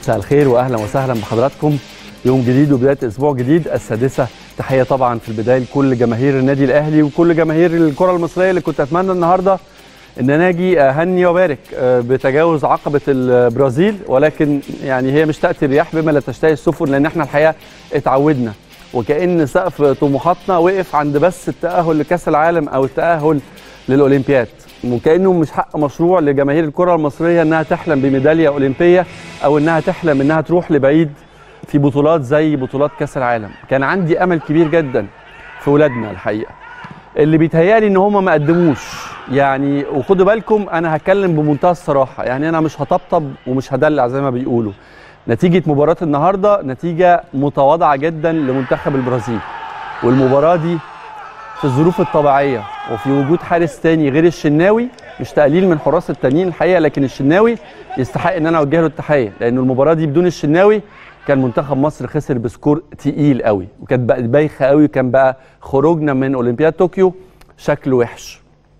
مساء الخير واهلا وسهلا بحضراتكم يوم جديد وبدايه اسبوع جديد السادسه تحيه طبعا في البدايه لكل جماهير النادي الاهلي وكل جماهير الكره المصريه اللي كنت اتمنى النهارده ان انا اجي اهني وابارك بتجاوز عقبه البرازيل ولكن يعني هي مش تاتي الرياح بما لا تشتهي السفن لان احنا الحقيقه اتعودنا وكان سقف طموحاتنا وقف عند بس التاهل لكاس العالم او التاهل للاولمبياد وكانه مش حق مشروع لجماهير الكره المصريه انها تحلم بميداليه اولمبيه او انها تحلم انها تروح لبعيد في بطولات زي بطولات كاس العالم كان عندي امل كبير جدا في ولادنا الحقيقه اللي بيتهيألي ان هم ما قدموش يعني وخدوا بالكم انا هتكلم بمنتهى الصراحه يعني انا مش هطبطب ومش هدلع زي ما بيقولوا نتيجه مباراه النهارده نتيجه متواضعه جدا لمنتخب البرازيل والمباراه دي في الظروف الطبيعيه وفي وجود حارس تاني غير الشناوي مش تقليل من حراس التانيين الحقيقه لكن الشناوي يستحق ان انا اوجه له التحيه لان المباراه دي بدون الشناوي كان منتخب مصر خسر بسكور تقيل قوي وكانت بقى بايخه قوي وكان بقى خروجنا من اولمبياد طوكيو شكله وحش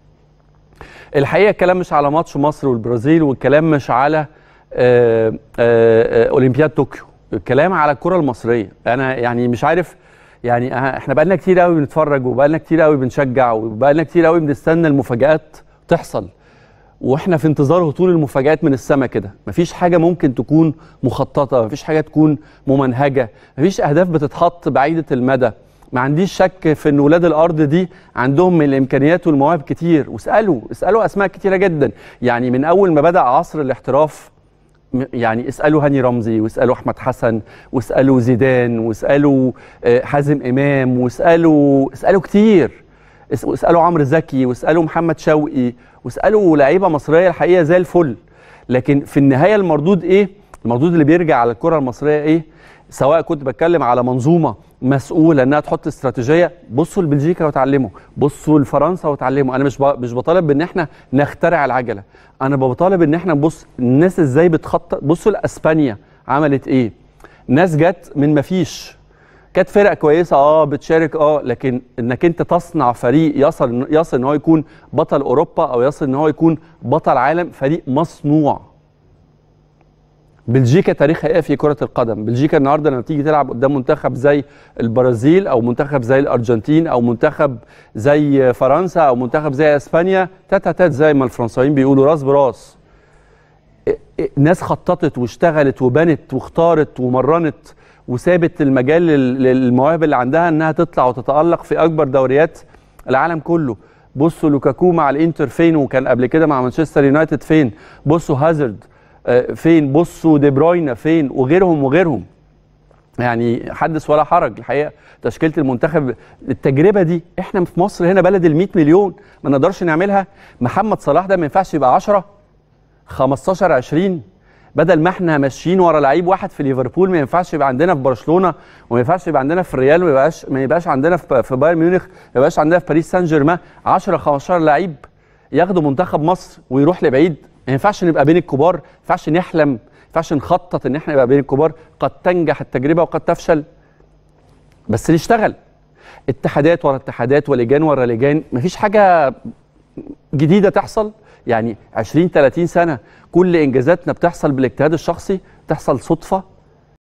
الحقيقه الكلام مش على ماتش مصر والبرازيل والكلام مش على آآ آآ اولمبياد طوكيو الكلام على الكره المصريه انا يعني مش عارف يعني احنا بقالنا كتير قوي بنتفرج وبقالنا كتير قوي بنشجع وبقالنا كتير قوي بنستنى المفاجآت تحصل واحنا في انتظار هطول المفاجآت من السماء كده مفيش حاجه ممكن تكون مخططه مفيش حاجه تكون ممنهجه مفيش اهداف بتتحط بعيده المدى ما عنديش شك في ان ولاد الارض دي عندهم من الامكانيات والمواهب كتير واسالوا اسالوا اسماء كتيره جدا يعني من اول ما بدا عصر الاحتراف يعني اسالوا هاني رمزي واسالوا احمد حسن واسالوا زيدان واسالوا حازم امام واسالوا اسالوا كتير واسالوا عمرو زكي واسالوا محمد شوقي واسالوا لعيبه مصريه الحقيقه زي الفل لكن في النهايه المردود ايه المردود اللي بيرجع على الكره المصريه ايه سواء كنت بتكلم على منظومه مسؤوله انها تحط استراتيجيه بصوا لبلجيكا وتعلموا بصوا لفرنسا وتعلموا انا مش مش بطالب بان احنا نخترع العجله انا بطالب ان احنا نبص الناس ازاي بتخطط بصوا لاسبانيا عملت ايه ناس جت من مفيش كانت فرق كويسه اه بتشارك اه لكن انك انت تصنع فريق يصل يصل ان هو يكون بطل اوروبا او يصل ان هو يكون بطل عالم فريق مصنوع بلجيكا تاريخها ايه في كره القدم بلجيكا النهارده لما تيجي تلعب قدام منتخب زي البرازيل او منتخب زي الارجنتين او منتخب زي فرنسا او منتخب زي اسبانيا تاتا تات زي ما الفرنساويين بيقولوا راس براس ناس خططت واشتغلت وبنت واختارت ومرنت وسابت المجال للمواهب اللي عندها انها تطلع وتتالق في اكبر دوريات العالم كله بصوا لوكاكو مع الانتر فين وكان قبل كده مع مانشستر يونايتد فين بصوا هازارد فين بصوا دي بروينا فين وغيرهم وغيرهم يعني حدث ولا حرج الحقيقه تشكيله المنتخب التجربه دي احنا في مصر هنا بلد ال 100 مليون ما نقدرش نعملها محمد صلاح ده ما ينفعش يبقى 10 15 20 بدل ما احنا ماشيين ورا لعيب واحد في ليفربول ما ينفعش يبقى عندنا في برشلونه وما ينفعش يبقى عندنا في الريال وما يبقاش ما يبقاش عندنا في بايرن ميونخ ما يبقاش عندنا في باريس سان جيرمان 10 15 لعيب ياخدوا منتخب مصر ويروح لبعيد ما ينفعش نبقى بين الكبار ما ينفعش نحلم ما ينفعش نخطط ان احنا نبقى بين الكبار قد تنجح التجربه وقد تفشل بس نشتغل اتحادات ورا اتحادات ولجان ورا لجان مفيش حاجه جديده تحصل يعني 20 30 سنه كل انجازاتنا بتحصل بالاجتهاد الشخصي تحصل صدفه